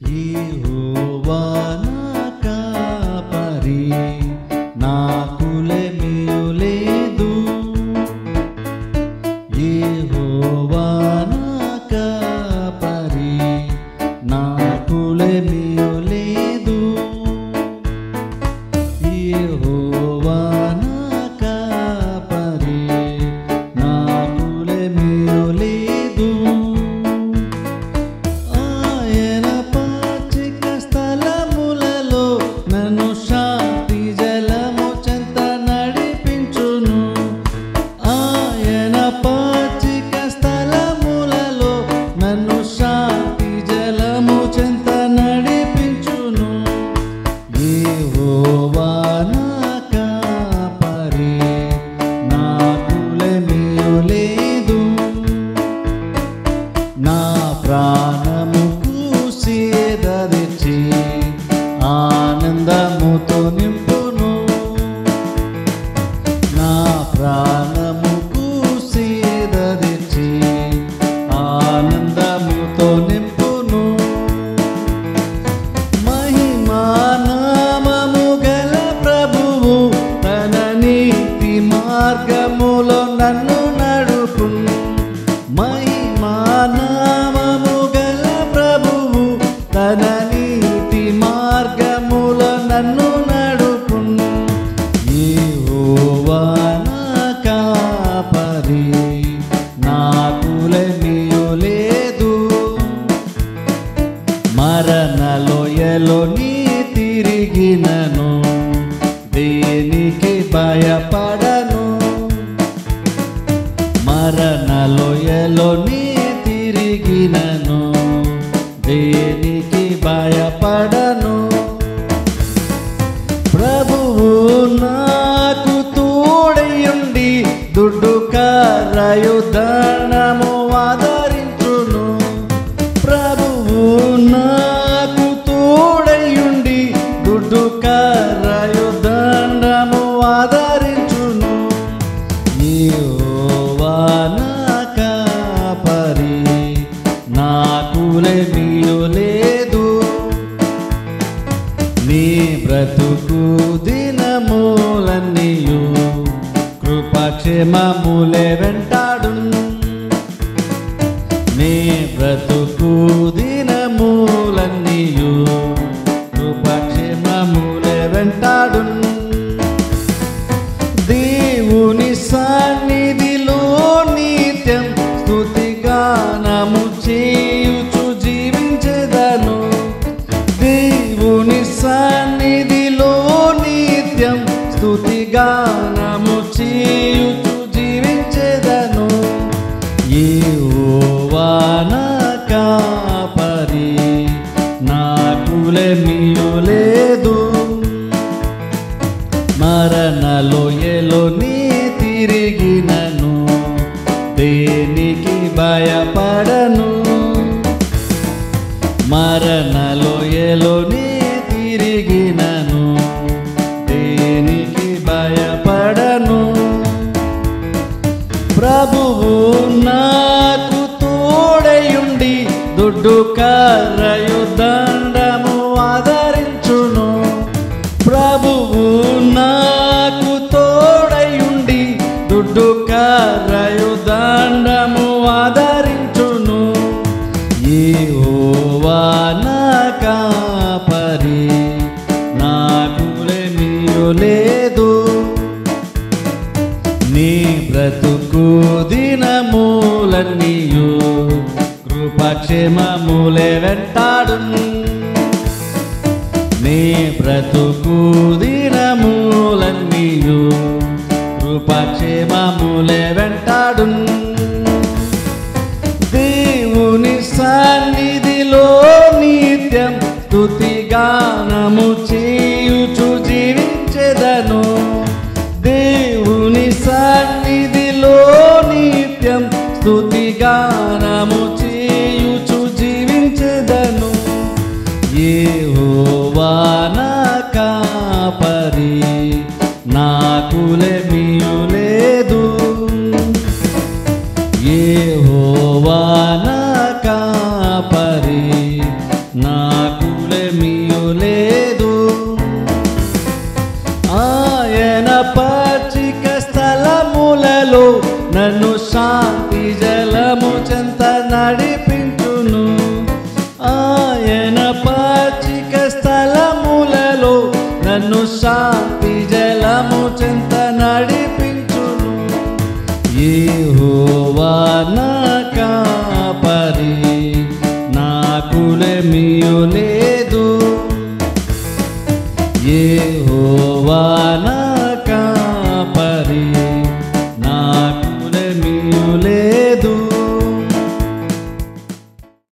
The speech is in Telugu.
యెహోవా నా కాపరి నాకులేమియు లేదు యెహోవా నా కాపరి నాకులేమియు లేదు యెహోవా నా కాపరి నాకులేమియు లేదు ఆయన పాచిక స్థలములలో నన్ను శాంతి జలము చెంత నడిపించును ఆయన పాచిక స్థలములలో నన్ను శాంతి జలము చెంత నడిపించును యెహోవా నా కాపరి నాకులేమియు లేదు నా ప్రాణముకు సేదరిచి ఆనందముతో నింపును నా ప్రాణముకు సేదరిచి ఆనందముతో నింపును మహిమానామము గల ప్రభువు తన నీతి మార్గములో నన్ను నడుపును మహిమానామము గల ప్రభువు తన నీతి మార్గములో నన్ను నడుపును యెహోవా నా కాపరి నాకులేమియు లేదు మరణలోయలో నీ తిరిగినను దేనికి భయపడను మరణలోయలో నీ తిరిగినను దేనికి భయపడను ప్రభువు నాకు తోడయుండి దుడ్డు కరయుధనము ఆదరించును ప్రభువు నాకు తోడయుండి దుడ్డు కరయుధనము ఆదరించును యెహోవా నా కాపరి నాకులేమియు లేదు నీ బ్రతుకు దినములన్నీయు కృపక్షేమములే వెంటాడు నీ బ్రతుకు దినములన్నీయు కృపక్షేమములే వెంటాడు దేవుని సన్నిధిలో నిత్యం స్తుతిగానము చేయుచు జీవించెదను దేవుని సన్నిధిలో నిత్యం స్తుతిగానము చేయుచు జీవించెదను యెహోవా నా కాపరి నాకులేమియు లేదు మరణలోయలో నీ తిరిగినను దేనికి భయపడను మరణలోయలో నీ తిరిగినను దేనికి భయపడను ప్రభువు నాకు తోడయుండి దుడ్డు కర్రయు దండము ఆదరించును ప్రభువు నాకు తోడయుండి దుడ్డు కర్రయు దండము ఆదరించును యెహోవా నా కాపరి నాకులేమియు లేదు నీ బ్రతుకు దినములన్నీయు కృపక్షేమములే వెంటాడు నీ బ్రతుకు దినములన్నీయు కృపక్షేమములే వెంటాడు దేవుని సన్నిధిలో నిత్యం స్తుతిగానము చేయుచు జీవించెదను దేవుని సన్నిధిలో నిత్యం స్తుతిగానము చేయుచు జీవించెదను యెహోవా నా కాపరి నాకులేమియు లేదు యెహోవా నా కాపరి నాకు నన్ను శాంతి జలము చెంత నడిపించును ఆయన పాచిక స్థలములలో నన్ను శా